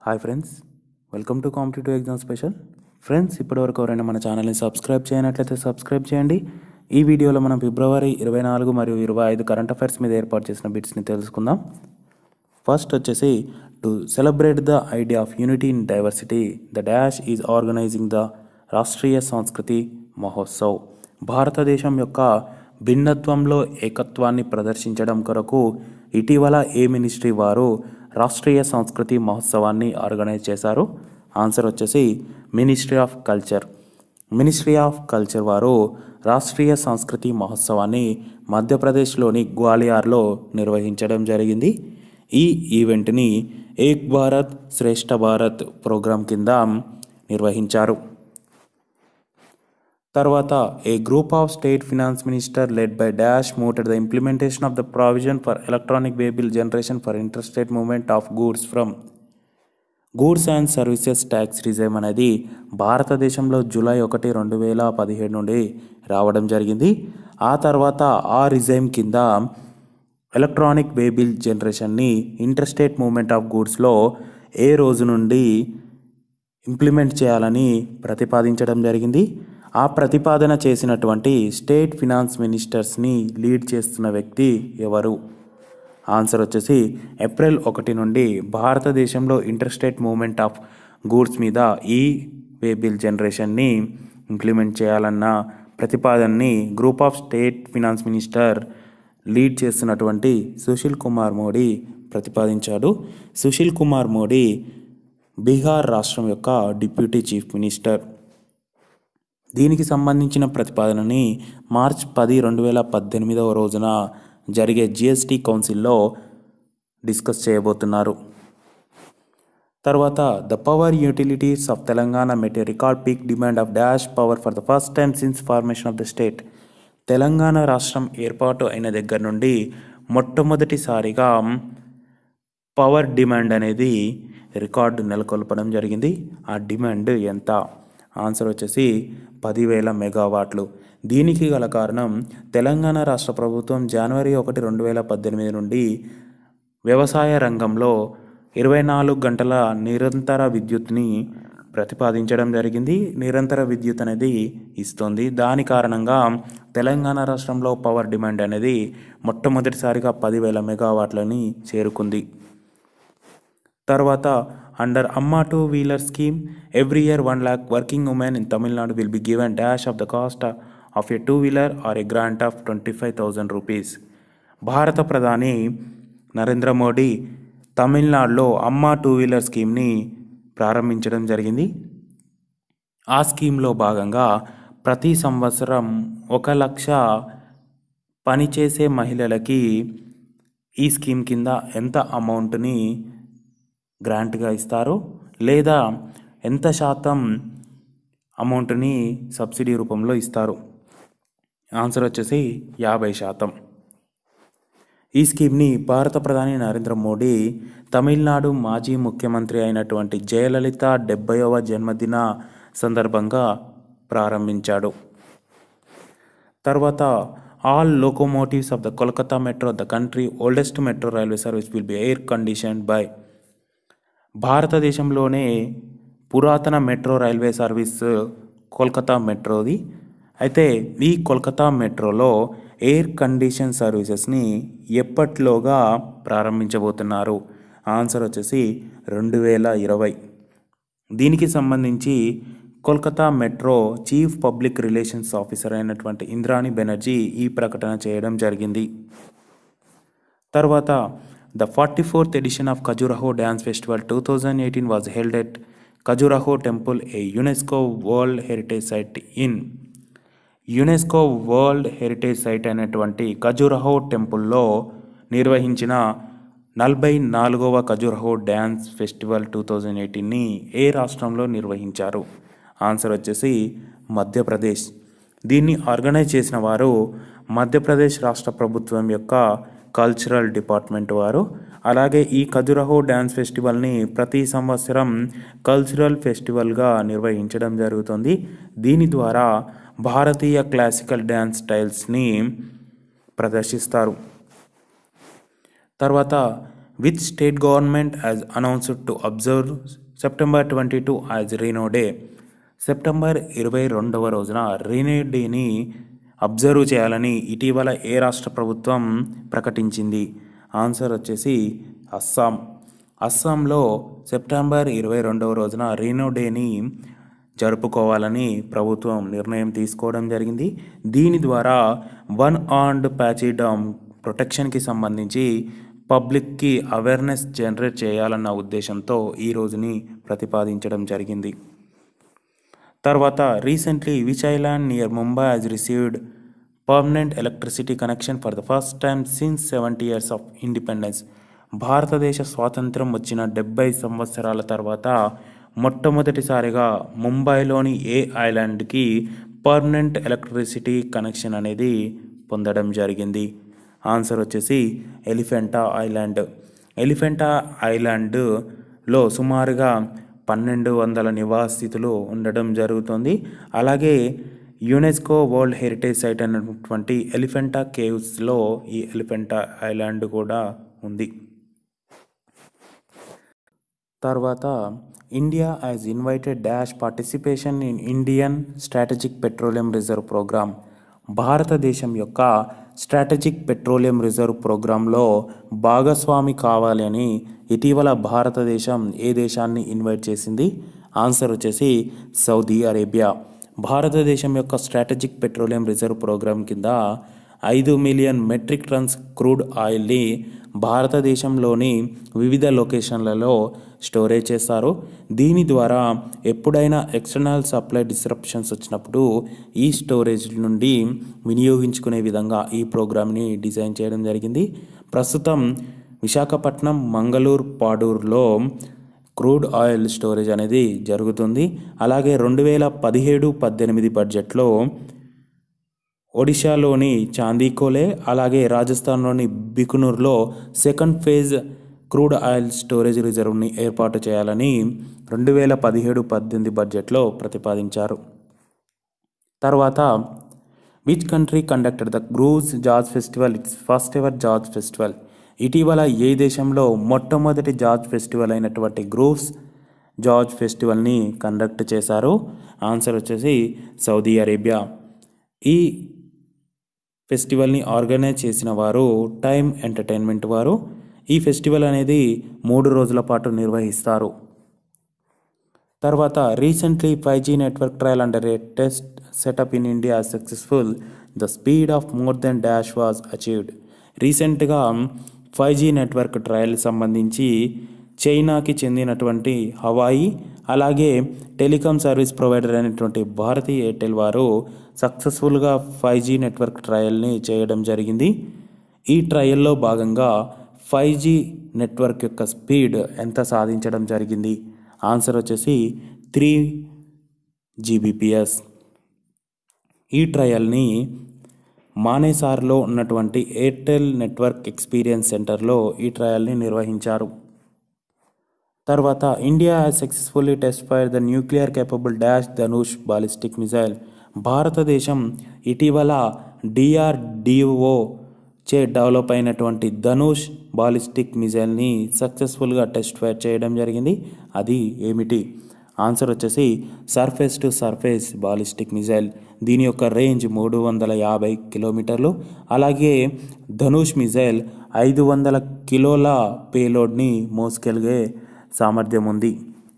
hi friends welcome to competitive exam special friends ఇప్పటివరకు ఎవరైనా మన ఛానల్ని సబ్స్క్రైబ్ చేయనట్లయితే సబ్స్క్రైబ్ చేయండి ఈ వీడియోలో మనం ఫిబ్రవరి ఇరవై నాలుగు మరియు ఇరవై ఐదు కరెంట్ అఫైర్స్ మీద ఏర్పాటు చేసిన బిట్స్ని తెలుసుకుందాం ఫస్ట్ వచ్చేసి to celebrate the idea of unity in diversity the dash is organising the Rashtriya Sanskriti Mahotsav భారతదేశం యొక్క భిన్నత్వంలో ఏకత్వాన్ని ప్రదర్శించడం కొరకు ఇటీవల ఏ మినిస్ట్రీ వారు రాష్ట్రీయ సంస్కృతి మహోత్సవాన్ని ఆర్గనైజ్ చేశారు ఆన్సర్ వచ్చేసి ministry of culture ministry of culture వారు రాష్ట్రీయ సంస్కృతి మహోత్సవాన్ని మధ్యప్రదేశ్లోని గ్వాలియర్లో నిర్వహించడం జరిగింది ఈ ఈవెంట్ని ఏక్ భారత్ శ్రేష్ఠ భారత్ ప్రోగ్రాం కింద నిర్వహించారు తర్వాత a group of state finance minister led by dash mooted the implementation of the provision for electronic waybill generation for interstate movement of goods from goods and services tax regime అనేది భారతదేశంలో July ఒకటి రెండు వేల పదిహేడు నుండి రావడం జరిగింది ఆ తర్వాత ఆ రిజైమ్ కింద ఎలక్ట్రానిక్ వే బిల్ జనరేషన్ని ఇంటర్స్టేట్ మూవ్మెంట్ ఆఫ్ గూడ్స్లో ఏ రోజు నుండి ఇంప్లిమెంట్ చేయాలని ప్రతిపాదించడం జరిగింది ఆ ప్రతిపాదన చేసినటువంటి స్టేట్ ఫినాన్స్ మినిస్టర్స్ని లీడ్ చేస్తున్న వ్యక్తి ఎవరు ఆన్సర్ వచ్చేసి ఏప్రిల్ ఒకటి నుండి భారతదేశంలో ఇంటర్స్టేట్ మూవ్మెంట్ ఆఫ్ గూడ్స్ మీద ఈ వే బిల్ జనరేషన్ని ఇంప్లిమెంట్ చేయాలన్న ప్రతిపాదనని group of state finance minister lead చేస్తున్నటువంటి సుశీల్ కుమార్ మోడీ ప్రతిపాదించాడు సుశీల్ కుమార్ మోడీ బీహార్ రాష్ట్రం యొక్క డిప్యూటీ చీఫ్ మినిస్టర్ దీనికి సంబంధించిన ప్రతిపాదనని మార్చ్ పది రెండు వేల పద్దెనిమిదవ రోజున జరిగే జిఎస్టీ కౌన్సిల్లో డిస్కస్ చేయబోతున్నారు తర్వాత the power utilities of Telangana met a record peak demand of dash power for the first time since formation of the state Telangana రాష్ట్రం ఏర్పాటు అయిన దగ్గర నుండి మొట్టమొదటిసారిగా పవర్ డిమాండ్ అనేది రికార్డు నెలకొల్పడం జరిగింది ఆ డిమాండ్ ఎంత ఆన్సర్ వచ్చేసి పదివేల మెగావాట్లు దీనికి గల కారణం తెలంగాణ రాష్ట్ర ప్రభుత్వం జనవరి ఒకటి రెండు వేల పద్దెనిమిది నుండి వ్యవసాయ రంగంలో ఇరవై నాలుగు గంటల నిరంతర విద్యుత్ని ప్రతిపాదించడం జరిగింది నిరంతర విద్యుత్ అనేది ఇస్తుంది దాని కారణంగా తెలంగాణ రాష్ట్రంలో పవర్ డిమాండ్ అనేది మొట్టమొదటిసారిగా పదివేల మెగావాట్లని చేరుకుంది తర్వాత under Amma two wheeler scheme every year one lakh working women in Tamil Nadu will be given dash of the cost of a two wheeler or a grant of twenty five thousand rupees భారత ప్రధాని నరేంద్ర మోడీ తమిళనాడులో అమ్మా two wheeler స్కీమ్ని ప్రారంభించడం జరిగింది ఆ స్కీమ్లో భాగంగా ప్రతి సంవత్సరం ఒక లక్ష పనిచేసే మహిళలకి ఈ స్కీమ్ కింద ఎంత అమౌంట్ని గ్రాంట్గా ఇస్తారు లేదా ఎంత శాతం అమౌంట్ని సబ్సిడీ రూపంలో ఇస్తారు ఆన్సర్ వచ్చేసి యాభై శాతం ఈ స్కీమ్ని భారత ప్రధాని నరేంద్ర మోడీ తమిళనాడు మాజీ ముఖ్యమంత్రి అయినటువంటి జయలలిత డెబ్బైవ జన్మదిన సందర్భంగా ప్రారంభించాడు తర్వాత all locomotives of the Kolkata metro the country oldest metro railway service will be air conditioned by భారతదేశంలోనే పురాతన మెట్రో రైల్వే సర్వీస్ కోల్కతా మెట్రోది అయితే ఈ కోల్కతా మెట్రోలో ఎయిర్ కండిషన్ సర్వీసెస్ని ఎప్పట్లోగా ప్రారంభించబోతున్నారు ఆన్సర్ వచ్చేసి రెండు వేల ఇరవై దీనికి సంబంధించి Kolkata metro chief public relations officer అయినటువంటి ఇంద్రాణి బెనర్జీ ఈ ప్రకటన చేయడం జరిగింది తర్వాత the forty fourth edition of Khajuraho dance festival two thousand eighteen was held at Khajuraho temple a UNESCO world heritage site in UNESCO world heritage site అయినటువంటి ఖజురహో టెంపుల్లో నిర్వహించిన నలభై నాలుగవ Khajuraho dance festival two thousand ఎయిటీన్ని ఏ రాష్ట్రంలో నిర్వహించారు ఆన్సర్ వచ్చేసి మధ్యప్రదేశ్ దీన్ని ఆర్గనైజ్ చేసిన వారు మధ్యప్రదేశ్ రాష్ట్ర ప్రభుత్వం యొక్క కల్చరల్ డిపార్ట్మెంట్ వారు అలాగే ఈ ఖజురహో డ్యాన్స్ ఫెస్టివల్ని ప్రతి సంవత్సరం కల్చరల్ ఫెస్టివల్గా నిర్వహించడం జరుగుతుంది దీని ద్వారా భారతీయ క్లాసికల్ డ్యాన్స్ స్టైల్స్ని ప్రదర్శిస్తారు తర్వాత which state government as announced to observe September twenty two as rhino day September ఇరవై రెండవ రోజున రీనో డేని అబ్జర్వ్ చేయాలని ఇటీవల ఏ రాష్ట్ర ప్రభుత్వం ప్రకటించింది ఆన్సర్ వచ్చేసి అస్సాం అస్సాంలో సెప్టెంబర్ ఇరవై రెండవ రోజున రీనో డేని జరుపుకోవాలని ప్రభుత్వం నిర్ణయం తీసుకోవడం జరిగింది దీని ద్వారా వన్ ఆర్డ్ ప్యాచిడామ్ ప్రొటెక్షన్కి సంబంధించి పబ్లిక్కి అవేర్నెస్ జనరేట్ చేయాలన్న ఉద్దేశంతో ఈ రోజుని ప్రతిపాదించడం జరిగింది తర్వాత recently which island near Mumbai has received permanent electricity connection for the first time since seventy years of independence భారతదేశ స్వాతంత్రం వచ్చిన డెబ్బై సంవత్సరాల తర్వాత మొట్టమొదటిసారిగా ముంబైలోని ఏ ఐలాండ్కి పర్మనెంట్ ఎలక్ట్రిసిటీ కనెక్షన్ అనేది పొందడం జరిగింది ఆన్సర్ వచ్చేసి ఎలిఫెంటా ఐలాండ్ ఎలిఫెంటా ఐలాండ్లో సుమారుగా పన్నెండు వందల నివాసితులు ఉండడం జరుగుతుంది అలాగే యునెస్కో వరల్డ్ హెరిటేజ్ సైట్ అయినటువంటి ఎలిఫెంటా కేవ్స్లో ఈ ఎలిఫెంటా ఐలాండ్ కూడా ఉంది తర్వాత India has invited dash participation in Indian strategic petroleum reserve programme భారతదేశం యొక్క స్ట్రాటజిక్ పెట్రోలియం రిజర్వ్ ప్రోగ్రాంలో భాగస్వామి కావాలి అని ఇటీవల భారతదేశం ఏ దేశాన్ని ఇన్వైట్ చేసింది ఆన్సర్ వచ్చేసి సౌదీ అరేబియా భారతదేశం యొక్క స్ట్రాటజిక్ పెట్రోలియం రిజర్వ్ ప్రోగ్రాం కింద ఐదు మిలియన్ మెట్రిక్ టన్స్ క్రూడ్ ఆయిల్ని భారతదేశంలోని వివిధ లొకేషన్లలో స్టోరేజ్ చేస్తారు దీని ద్వారా ఎప్పుడైనా ఎక్స్టర్నల్ సప్లై డిస్రప్షన్స్ వచ్చినప్పుడు ఈ స్టోరేజ్ నుండి వినియోగించుకునే విధంగా ఈ ప్రోగ్రామ్ని డిజైన్ చేయడం జరిగింది ప్రస్తుతం విశాఖపట్నం మంగళూరు పాడూరులో క్రూడ్ ఆయిల్ స్టోరేజ్ అనేది జరుగుతుంది అలాగే రెండు వేల పదిహేడు పద్దెనిమిది బడ్జెట్లో ఒడిశాలోని చాందీకోలే అలాగే రాజస్థాన్లోని బికునూర్లో second phase crude oil storage రిజర్వ్ని ఏర్పాటు చేయాలని రెండు వేల పదిహేడు పద్దెనిమిది బడ్జెట్లో ప్రతిపాదించారు తర్వాత which country conducted the grooves jazz festival its first ever jazz festival ఇటీవల ఏ దేశంలో మొట్టమొదటి జాజ్ ఫెస్టివల్ అయినటువంటి గ్రూవ్స్ జార్జ్ ఫెస్టివల్ని కండక్ట్ చేశారు ఆన్సర్ వచ్చేసి సౌదీ అరేబియా ఈ ఫెస్టివల్ని ఆర్గనైజ్ చేసిన వారు టైమ్ ఎంటర్టైన్మెంట్ వారు ఈ ఫెస్టివల్ అనేది మూడు రోజుల పాటు నిర్వహిస్తారు తర్వాత recently five G network trial under a test setup in India successful the speed of more than dash was achieved రీసెంట్గా ఫైవ్ జీ నెట్వర్క్ ట్రయల్ సంబంధించి చైనాకి చెందినటువంటి హవాయి అలాగే టెలికాం సర్వీస్ ప్రొవైడర్ అయినటువంటి భారతీ ఎయిర్టెల్ వారు సక్సెస్ఫుల్గా ఫైవ్ జీ నెట్వర్క్ ట్రయల్ని చేయడం జరిగింది ఈ ట్రయల్లో భాగంగా ఫైవ్ జీ నెట్వర్క్ యొక్క స్పీడ్ ఎంత సాధించడం జరిగింది ఆన్సర్ వచ్చేసి త్రీ జీబీపీఎస్ ఈ ట్రయల్ని మానేసార్లో ఉన్నటువంటి ఎయిర్టెల్ నెట్వర్క్ ఎక్స్పీరియన్స్ సెంటర్లో ఈ ట్రయల్ని నిర్వహించారు తర్వాత India has successfully test fire the nuclear capable dash Dhanush ballistic missile భారతదేశం ఇటీవల డిఆర్డిఓ చే డెవలప్ అయినటువంటి ధనుష్ బాలిస్టిక్ మిసైల్ని సక్సెస్ఫుల్గా టెస్ట్ ఫైర్ చేయడం జరిగింది అది ఏమిటి ఆన్సర్ వచ్చేసి surface to surface ballistic missile దీని యొక్క రేంజ్ మూడు వందల యాభై కిలోమీటర్లు అలాగే ధనుష్ మిసైల్ ఐదు వందల కిలోల పేలోడ్ని మోసుకెళ్ళే సామర్థ్యం ఉంది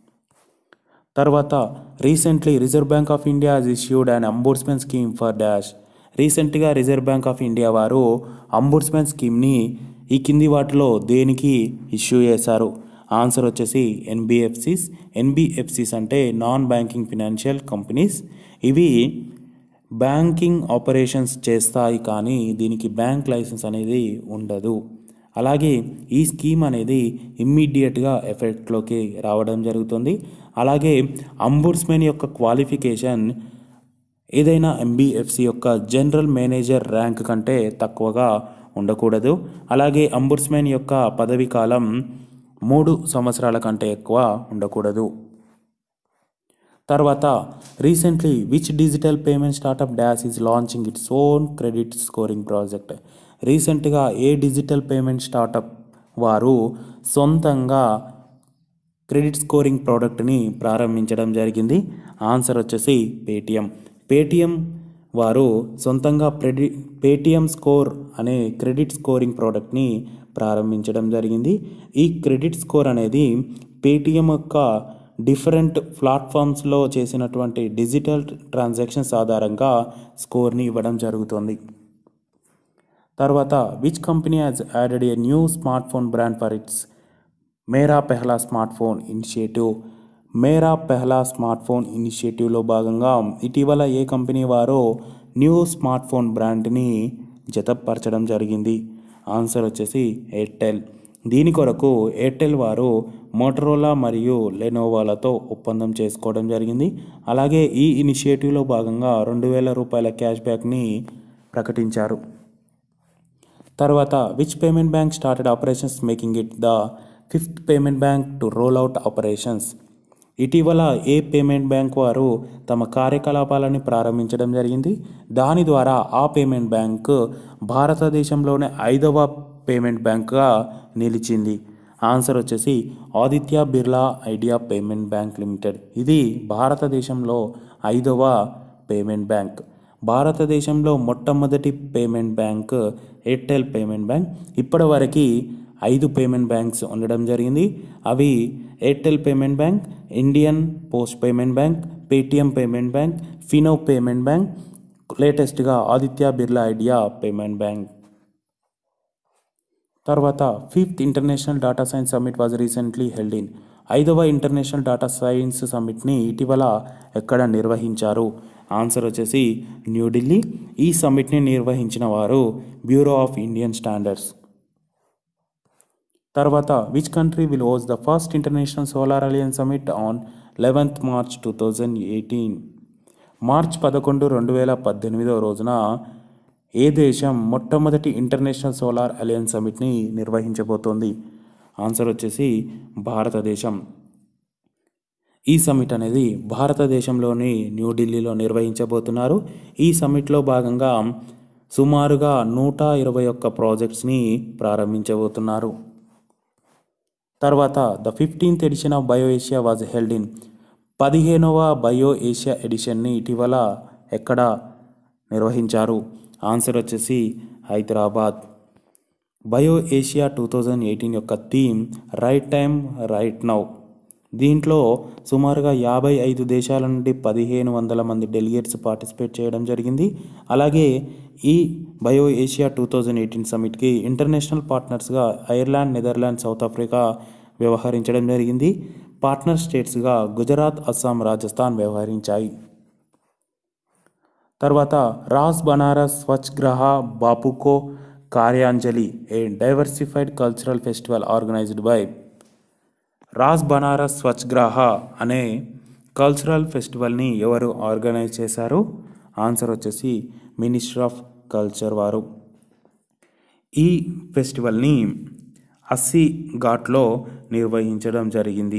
తర్వాత recently reserve bank of India has issued and ombudsmen scheme for dash రీసెంట్గా రిజర్వ్ బ్యాంక్ ఆఫ్ ఇండియా వారు అంబుడ్స్మెన్ స్కీమ్ని ఈ కింది వాటిలో దేనికి ఇష్యూ చేశారు ఆన్సర్ వచ్చేసి ఎన్బిఎఫ్సిస్ ఎన్బిఎఫ్సిస్ అంటే నాన్ బ్యాంకింగ్ ఫినాన్షియల్ కంపెనీస్ ఇవి బ్యాంకింగ్ ఆపరేషన్స్ చేస్తాయి కానీ దీనికి బ్యాంక్ లైసెన్స్ అనేది ఉండదు అలాగే ఈ స్కీమ్ అనేది ఇమ్మీడియట్గా ఎఫెక్ట్లోకి రావడం జరుగుతుంది అలాగే అంబుడ్స్మెన్ యొక్క క్వాలిఫికేషన్ ఏదైనా ఎంబీఎఫ్సి యొక్క జనరల్ మేనేజర్ ర్యాంక్ కంటే తక్కువగా ఉండకూడదు అలాగే అంబుడ్స్మెన్ యొక్క పదవి కాలం మూడు సంవత్సరాల కంటే ఎక్కువ ఉండకూడదు తర్వాత recently which digital payment startup dash is launching its own credit scoring project రీసెంట్గా ఏ డిజిటల్ పేమెంట్ స్టార్టప్ వారు సొంతంగా క్రెడిట్ స్కోరింగ్ ప్రోడక్ట్ని ప్రారంభించడం జరిగింది ఆన్సర్ వచ్చేసి పేటిఎం పేటిఎం వారు సొంతంగా ప్రెడి పేటిఎం స్కోర్ అనే క్రెడిట్ స్కోరింగ్ ప్రోడక్ట్ని ప్రారంభించడం జరిగింది ఈ క్రెడిట్ స్కోర్ అనేది పేటిఎం యొక్క డిఫరెంట్ ప్లాట్ఫామ్స్లో చేసినటువంటి డిజిటల్ ట్రాన్సాక్షన్స్ ఆధారంగా స్కోర్ని ఇవ్వడం జరుగుతుంది తర్వాత which company has added a new smart phone brand for its Mera Pehla smart phone initiative మేరా పెహ్లా స్మార్ట్ ఫోన్ ఇనిషియేటివ్లో భాగంగా ఇటీవల ఏ కంపెనీ వారో న్యూ స్మార్ట్ ఫోన్ బ్రాండ్ని జతపరచడం జరిగింది ఆన్సర్ వచ్చేసి ఎయిర్టెల్ దీని కొరకు ఎయిర్టెల్ వారు మోటరోలా మరియు లెనోవాలతో ఒప్పందం చేసుకోవడం జరిగింది అలాగే ఈ ఇనిషియేటివ్లో భాగంగా రెండు వేల రూపాయల క్యాష్ బ్యాక్ని ప్రకటించారు తర్వాత which payment bank started operations making it the fifth payment bank to roll out operations ఇటీవల ఏ పేమెంట్ బ్యాంక్ వారు తమ కార్యకలాపాలని ప్రారంభించడం జరిగింది దాని ద్వారా ఆ పేమెంట్ బ్యాంక్ భారతదేశంలోనే ఐదవ పేమెంట్ బ్యాంక్గా నిలిచింది ఆన్సర్ వచ్చేసి Aditya Birla Idea payment bank limited ఇది భారతదేశంలో ఐదవ పేమెంట్ బ్యాంక్ భారతదేశంలో మొట్టమొదటి payment bank Airtel payment bank ఇప్పటివరకు ఐదు పేమెంట్ బ్యాంక్స్ ఉండడం జరిగింది అవి Airtel payment bank Indian post payment bank Paytm payment bank Fino payment bank లేటెస్ట్గా Aditya Birla Idea payment bank తర్వాత fifth international data science summit was recently held in ఐదవ international data science సమ్మిట్ని ఇటీవల ఎక్కడ నిర్వహించారు ఆన్సర్ వచ్చేసి న్యూఢిల్లీ ఈ సమ్మిట్ని నిర్వహించిన వారు బ్యూరో ఆఫ్ ఇండియన్ స్టాండర్డ్స్ తర్వాత which country will host the first international solar alliance summit on eleventh March two thousand eighteen March పదకొండు రెండు వేల పద్దెనిమిదవ రోజున ఏ దేశం మొట్టమొదటి ఇంటర్నేషనల్ సోలార్ అలియన్స్ సమిట్ని నిర్వహించబోతోంది ఆన్సర్ వచ్చేసి భారతదేశం ఈ సమిట్ అనేది భారతదేశంలోని న్యూఢిల్లీలో నిర్వహించబోతున్నారు ఈ సమిట్లో భాగంగా సుమారుగా నూట ఇరవై ఒక్క ప్రాజెక్ట్స్ని ప్రారంభించబోతున్నారు తర్వాత the fifteenth edition of bio Asia was held in పదిహేనవ బయో ఏషియా ఎడిషన్ని ఇటీవల ఎక్కడ నిర్వహించారు ఆన్సర్ వచ్చేసి Hyderabad bio Asia two thousand eighteen యొక్క theme right time right now దీంట్లో సుమారుగా యాభై ఐదు దేశాల నుండి పదిహేను వందల మంది డెలిగేట్స్ పార్టిసిపేట్ చేయడం జరిగింది అలాగే ఈ bio Asia two thousand eighteen సమిట్కి ఇంటర్నేషనల్ పార్ట్నర్స్గా ఐర్లాండ్ నెదర్లాండ్ సౌత్ ఆఫ్రికా వ్యవహరించడం జరిగింది పార్ట్నర్ స్టేట్స్గా గుజరాత్ అస్సాం రాజస్థాన్ వ్యవహరించాయి తర్వాత రాస్ బనారస్ స్వచ్ఛ గ్రహ బాపుకో Karyanjali a diversified cultural festival organised by Raas Banaras Swachh Graha అనే కల్చరల్ ఫెస్టివల్ని ఎవరు ఆర్గనైజ్ చేశారు ఆన్సర్ వచ్చేసి మినిస్టర్ ఆఫ్ కల్చర్ వారు ఈ ఫెస్టివల్ని అస్సీ ఘాట్లో నిర్వహించడం జరిగింది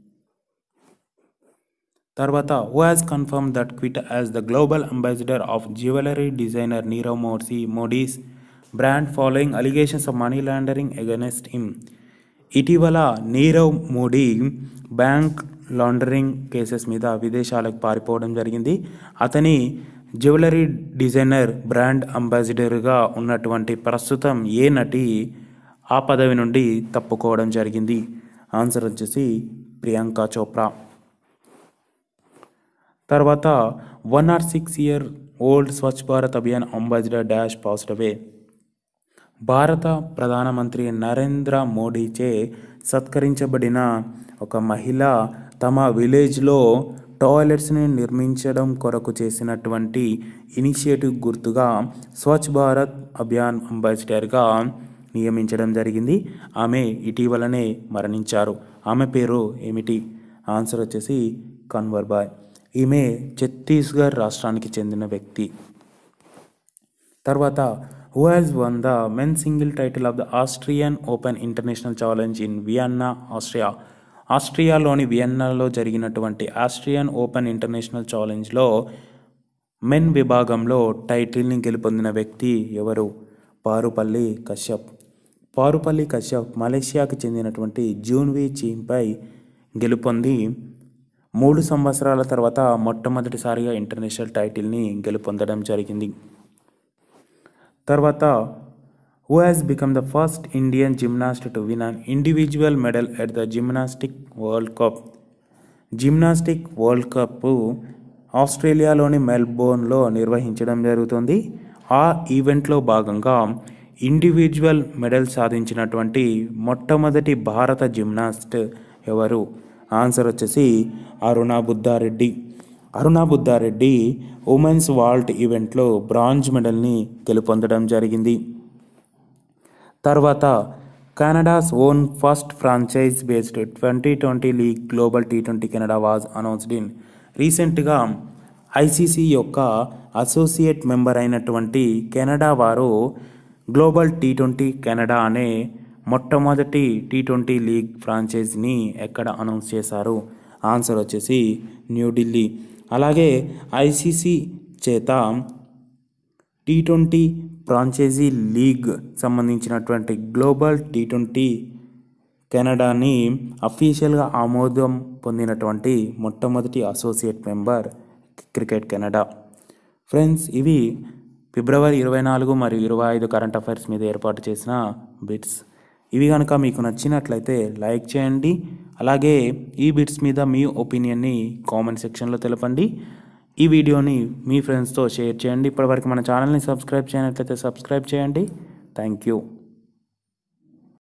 తర్వాత who has confirm that quit as the global ambassador of jewellery designer Nirav మోర్సీ Modi's brand following allegations of money laundering against him ఇటీవల Nirav Modi bank laundering cases మీద విదేశాలకు పారిపోవడం జరిగింది అతని జ్యువెలరీ డిజైనర్ బ్రాండ్ అంబాసిడర్గా ఉన్నటువంటి ప్రస్తుతం ఏ నటి ఆ పదవి నుండి తప్పుకోవడం జరిగింది ఆన్సర్ వచ్చేసి ప్రియాంక చోప్రా తర్వాత one or six year old Swachh Bharat Abhiyan ambassador dash passed away భారత ప్రధానమంత్రి నరేంద్ర మోడీచే సత్కరించబడిన ఒక మహిళ తమ విలేజ్లో టాయిలెట్స్ని నిర్మించడం కొరకు చేసినటువంటి ఇనిషియేటివ్ గుర్తుగా స్వచ్ఛ భారత్ అభియాన్ అంబాసిడర్గా నియమించడం జరిగింది ఆమె ఇటీవలనే మరణించారు ఆమె పేరు ఏమిటి ఆన్సర్ వచ్చేసి కన్వర్బాయ్ ఈమె ఛత్తీస్గఢ్ రాష్ట్రానికి చెందిన వ్యక్తి తర్వాత who has won the men single title of the Austrian open international challenge in Vienna Austria ఆస్ట్రియాలోని వియన్నాలో జరిగినటువంటి ఆస్ట్రియన్ ఓపెన్ ఇంటర్నేషనల్ ఛాలెంజ్లో మెన్ విభాగంలో టైటిల్ని గెలుపొందిన వ్యక్తి ఎవరు పారుపల్లి కశ్యప్ పారుపల్లి కశ్యప్ మలేషియాకు చెందినటువంటి జూన్వి చీన్పై గెలుపొంది మూడు సంవత్సరాల తర్వాత మొట్టమొదటిసారిగా ఇంటర్నేషనల్ టైటిల్ని గెలుపొందడం జరిగింది తర్వాత who has become the first Indian gymnast to win an individual medal at the gymnastic world cup gymnastic world cup ఆస్ట్రేలియాలోని మెల్బోర్న్లో నిర్వహించడం జరుగుతుంది ఆ ఈవెంట్లో భాగంగా ఇండివిజువల్ మెడల్ సాధించినటువంటి మొట్టమొదటి భారత జిమ్నాస్ట్ ఎవరు ఆన్సర్ వచ్చేసి అరుణ బుద్ధారెడ్డి అరుణ బుద్ధారెడ్డి ఉమెన్స్ వాల్ట్ ఈవెంట్లో బ్రాంజ్ మెడల్ని గెలుపొందడం జరిగింది తర్వాత Canada's own first franchise based twenty twenty league global T twenty Canada was announced in రీసెంట్గా ఐసీసీ యొక్క అసోసియేట్ మెంబర్ అయినటువంటి కెనడా వారు గ్లోబల్ టీ ట్వంటీ కెనడా అనే మొట్టమొదటి టీ ట్వంటీ లీగ్ ఫ్రాంచైజీని ఎక్కడ అనౌన్స్ చేశారు ఆన్సర్ వచ్చేసి న్యూఢిల్లీ అలాగే ఐసీసీ చేత టీ ట్వంటీ ఫ్రాంచైజీ లీగ్ సంబంధించినటువంటి గ్లోబల్ టీ ట్వంటీ కెనడాని అఫీషియల్గా ఆమోదం పొందినటువంటి మొట్టమొదటి associate member cricket Canada friends ఇవి ఫిబ్రవరి ఇరవై నాలుగు మరియు ఇరవై ఐదు కరెంట్ అఫైర్స్ మీద ఏర్పాటు చేసిన బిట్స్ ఇవి కనుక మీకు నచ్చినట్లయితే లైక్ చేయండి అలాగే ఈ బిట్స్ మీద మీ ఒపీనియన్ని కామెంట్ సెక్షన్లో తెలపండి ఈ వీడియోని మీ ఫ్రెండ్స్తో షేర్ చేయండి ఇప్పటివరకు మన ఛానల్ని సబ్స్క్రైబ్ చేయనట్లయితే సబ్స్క్రైబ్ చేయండి థ్యాంక్ యూ